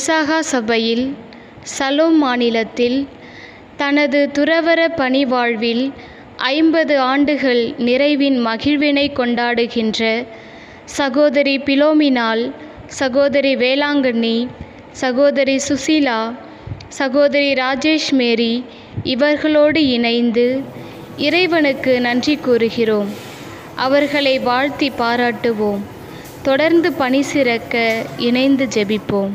Osaka சபையில் shalom மாநிலத்தில் தனது துறவற பணி வாழ்வில் ஐம்பது ஆண்டுகள் நிறைவின் மகிழ்வினை கொண்டாடுகின்ற சகோதரி பிலோமினாள் சகோதரி வேளாங்கண்ணி சகோதரி சுசீலா சகோதரி ராஜேஷ் மேரி இவர்களோடு இணைந்து இறைவனுக்கு நன்றி கூறுகிறோம் அவர்களை வாழ்த்தி பாராட்டுவோம் தொடர்ந்து பணி சிறக்க இணைந்து ஜெபிப்போம்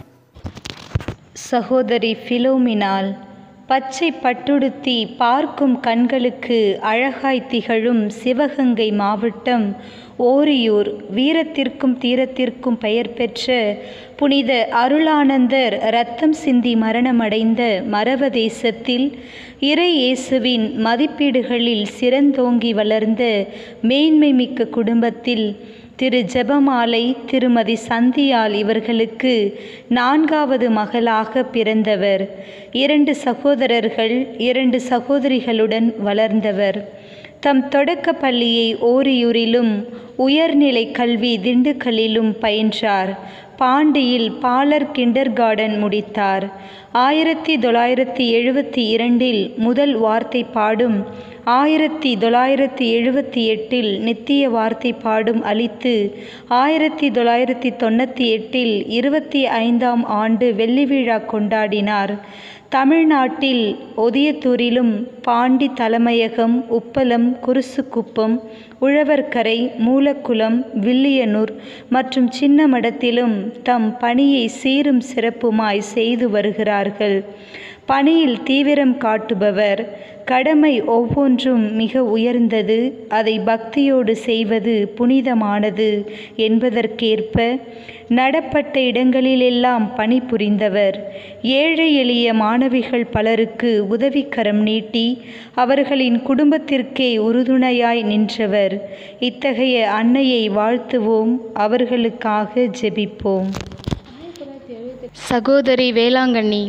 சகோதரி பிலோமினால் பச்சை பட்டுடுத்தி பார்க்கும் கண்களுக்கு அழகாய் திகழும் சிவகங்கை மாவட்டம் ஓரியூர் வீரத்திற்கும் தீரத்திற்கும் பெயர் பெற்ற புனித அருளானந்தர் இரத்தம் சிந்தி மரணமடைந்த மரவ தேசத்தில் இறை இயேசுவின் மதிப்பீடுகளில் சிறந்தோங்கி வளர்ந்த மேன்மை மிக்க குடும்பத்தில் திரு ஜெபமாலை திருமதி சந்தியால் இவர்களுக்கு நான்காவது மகளாக பிறந்தவர் இரண்டு சகோதரர்கள் இரண்டு சகோதரிகளுடன் வளர்ந்தவர் தம் தொடக்க பள்ளியை ஓரியூரிலும் உயர்நிலை கல்வி திண்டுக்கல்லிலும் பயின்றார் பாண்டியில் பாலர் கிண்டர் கார்டன் முடித்தார் ஆயிரத்தி தொள்ளாயிரத்தி எழுபத்தி இரண்டில் முதல் வார்த்தை பாடும் ஆயிரத்தி தொள்ளாயிரத்தி எழுபத்தி எட்டில் நித்திய வார்த்தை பாடும் அளித்து ஆயிரத்தி தொள்ளாயிரத்தி தொண்ணூற்றி எட்டில் இருபத்தி ஐந்தாம் ஆண்டு வெள்ளி விழா கொண்டாடினார் தமிழ்நாட்டில் ஒதியத்தூரிலும் பாண்டி தலைமையகம் உப்பளம் குருசுக்குப்பம் உழவர்கரை மூலக்குளம் வில்லியனூர் மற்றும் சின்னமடத்திலும் தம் பணியை சீரும் சிறப்புமாய் செய்து வருகிறார்கள் பணியில் தீவிரம் காட்டுபவர் கடமை ஒவ்வொன்றும் மிக உயர்ந்தது அதை பக்தியோடு செய்வது புனிதமானது என்பதற்கேற்ப நடப்பட்ட இடங்களிலெல்லாம் பணிபுரிந்தவர் ஏழை எளிய மாணவிகள் பலருக்கு உதவிக்கரம் நீட்டி அவர்களின் குடும்பத்திற்கே உறுதுணையாய் நின்றவர் இத்தகைய அன்னையை வாழ்த்துவோம் அவர்களுக்காக ஜெபிப்போம் சகோதரி வேளாங்கண்ணி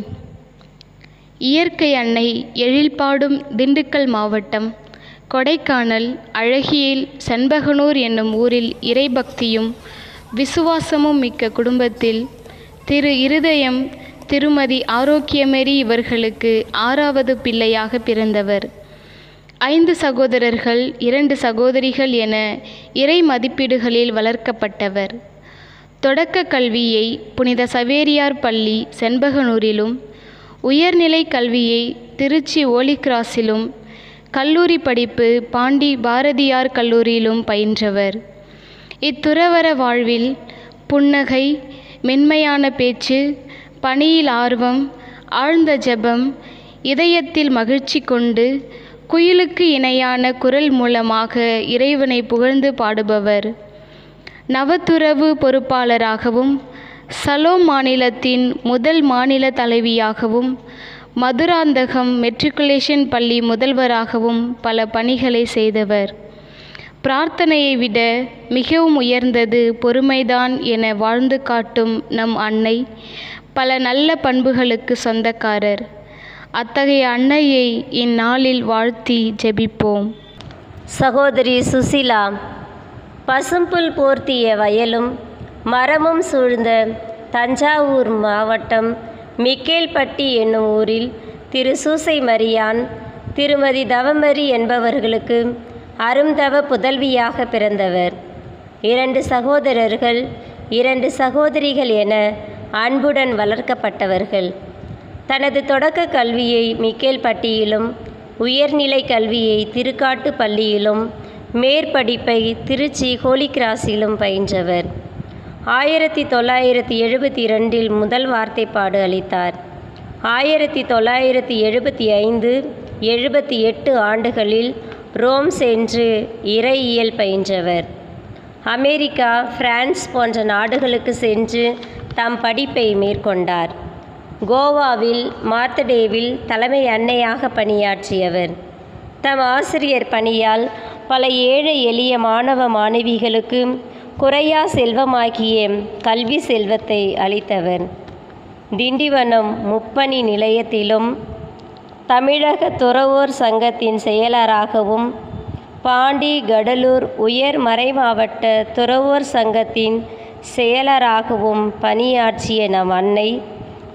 இயற்கை அன்னை எழில்பாடும் திண்டுக்கல் மாவட்டம் கொடைக்கானல் அழகியில் செண்பகனூர் என்னும் ஊரில் இறைபக்தியும் விசுவாசமும் மிக்க குடும்பத்தில் திரு இருதயம் திருமதி ஆரோக்கியமேரி இவர்களுக்கு ஆறாவது பிள்ளையாக பிறந்தவர் ஐந்து சகோதரர்கள் இரண்டு சகோதரிகள் என இறை மதிப்பீடுகளில் வளர்க்கப்பட்டவர் தொடக்க கல்வியை புனித சவேரியார் பள்ளி செண்பகனூரிலும் உயர்நிலை கல்வியை திருச்சி ஓலிகிராஸிலும் கல்லூரி படிப்பு பாண்டி பாரதியார் கல்லூரியிலும் பயின்றவர் இத்துறவர வாழ்வில் புன்னகை மென்மையான பேச்சு பணியில் ஆர்வம் ஆழ்ந்த ஜெபம் இதயத்தில் மகிழ்ச்சி கொண்டு குயிலுக்கு இணையான குரல் மூலமாக இறைவனை புகழ்ந்து பாடுபவர் நவத்துறவு பொறுப்பாளராகவும் சலோம் மாநிலத்தின் முதல் மாநில தலைவியாகவும் மதுராந்தகம் மெட்ரிகுலேஷன் பள்ளி முதல்வராகவும் பல பணிகளை செய்தவர் பிரார்த்தனையை விட மிகவும் உயர்ந்தது பொறுமைதான் என வாழ்ந்து காட்டும் நம் அன்னை பல நல்ல பண்புகளுக்கு சொந்தக்காரர் அத்தகைய அன்னையை இந்நாளில் வாழ்த்தி ஜெபிப்போம் சகோதரி சுசிலா பசும்புல் போர்த்திய வயலும் மரமும் சூழ்ந்த தஞ்சாவூர் மாவட்டம் மிக்கேல்பட்டி என்னும் ஊரில் திரு சூசை மரியான் திருமதி தவமரி என்பவர்களுக்கு அரும்தவ புதல்வியாக பிறந்தவர் இரண்டு சகோதரர்கள் இரண்டு சகோதரிகள் என அன்புடன் வளர்க்கப்பட்டவர்கள் தனது தொடக்க கல்வியை மிக்கேல்பட்டியிலும் உயர்நிலை கல்வியை திருக்காட்டு பள்ளியிலும் மேற்படிப்பை திருச்சி ஹோலிகிராஸிலும் பயின்றவர் ஆயிரத்தி தொள்ளாயிரத்தி எழுபத்தி ரெண்டில் முதல் வார்த்தைப்பாடு அளித்தார் ஆயிரத்தி தொள்ளாயிரத்தி எழுபத்தி ஐந்து எழுபத்தி எட்டு ஆண்டுகளில் ரோம் சென்று இறையியல் பயின்றவர் அமெரிக்கா பிரான்ஸ் போன்ற நாடுகளுக்கு சென்று தம் படிப்பை மேற்கொண்டார் கோவாவில் மார்த்தடேவில் தலைமை அன்னையாக பணியாற்றியவர் தம் ஆசிரியர் பணியால் பல ஏழை எளிய மாணவ மாணவிகளுக்கு குறையா செல்வமாகிய கல்வி செல்வத்தை அளித்தவர் திண்டிவனம் முப்பணி நிலையத்திலும் தமிழக துறவோர் சங்கத்தின் செயலராகவும் பாண்டி கடலூர் உயர் மறைமாவட்ட துறவோர் சங்கத்தின் செயலராகவும் பணியாற்றிய நம் அன்னை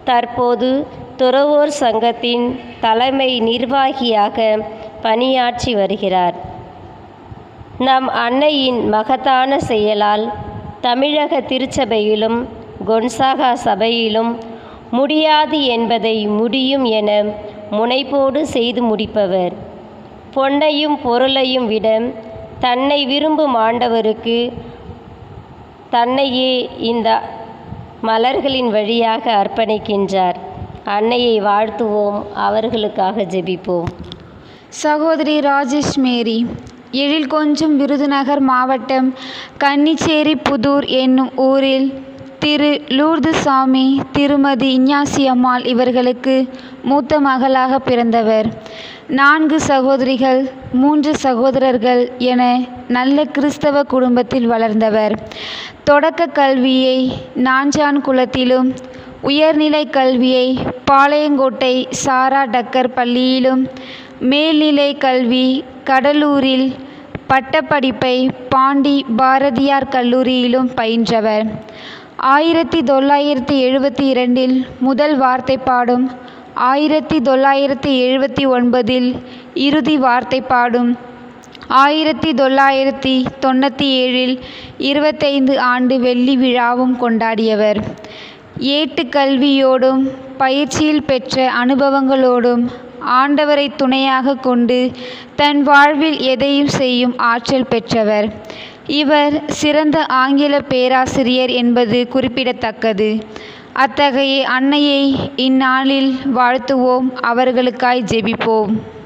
தற்போது துறவோர் சங்கத்தின் தலைமை நிர்வாகியாக பணியாற்றி வருகிறார் நம் அன்னையின் மகத்தான செயலால் தமிழக திருச்சபையிலும் கொன்சாகா சபையிலும் முடியாது என்பதை முடியும் என முனைப்போடு செய்து முடிப்பவர் பொன்னையும் பொருளையும் விட தன்னை விரும்பும் ஆண்டவருக்கு தன்னையே இந்த மலர்களின் வழியாக அர்ப்பணிக்கின்றார் அன்னையை வாழ்த்துவோம் அவர்களுக்காக ஜெபிப்போம் சகோதரி ராஜேஷ் மேரி எழில் கொஞ்சம் விருதுநகர் மாவட்டம் கன்னிச்சேரி புதூர் என்னும் ஊரில் திரு லூர்து சாமி திருமதி இஞ்ஞாசி அம்மாள் இவர்களுக்கு மூத்த மகளாக பிறந்தவர் நான்கு சகோதரிகள் மூன்று சகோதரர்கள் என நல்ல கிறிஸ்தவ குடும்பத்தில் வளர்ந்தவர் தொடக்க கல்வியை நாஞ்சான் குளத்திலும் உயர்நிலை கல்வியை பாளையங்கோட்டை சாரா டக்கர் பள்ளியிலும் மேல்நிலை கல்வி கடலூரில் பட்டப்படிப்பை பாண்டி பாரதியார் கல்லூரியிலும் பயின்றவர் ஆயிரத்தி தொள்ளாயிரத்தி எழுபத்தி இரண்டில் முதல் வார்த்தை பாடும் ஆயிரத்தி தொள்ளாயிரத்தி எழுபத்தி ஒன்பதில் இறுதி வார்த்தை பாடும் ஆயிரத்தி தொள்ளாயிரத்தி தொண்ணூற்றி ஏழில் இருபத்தைந்து ஆண்டு வெள்ளி விழாவும் கொண்டாடியவர் ஏட்டுக்கல்வியோடும் பயிற்சியில் பெற்ற அனுபவங்களோடும் ஆண்டவரை துணையாக கொண்டு தன் வாழ்வில் எதையும் செய்யும் ஆற்றல் பெற்றவர் இவர் சிறந்த ஆங்கில பேராசிரியர் என்பது குறிப்பிடத்தக்கது அத்தகைய அன்னையை இந்நாளில் வாழ்த்துவோம் அவர்களுக்காய் ஜெபிப்போம்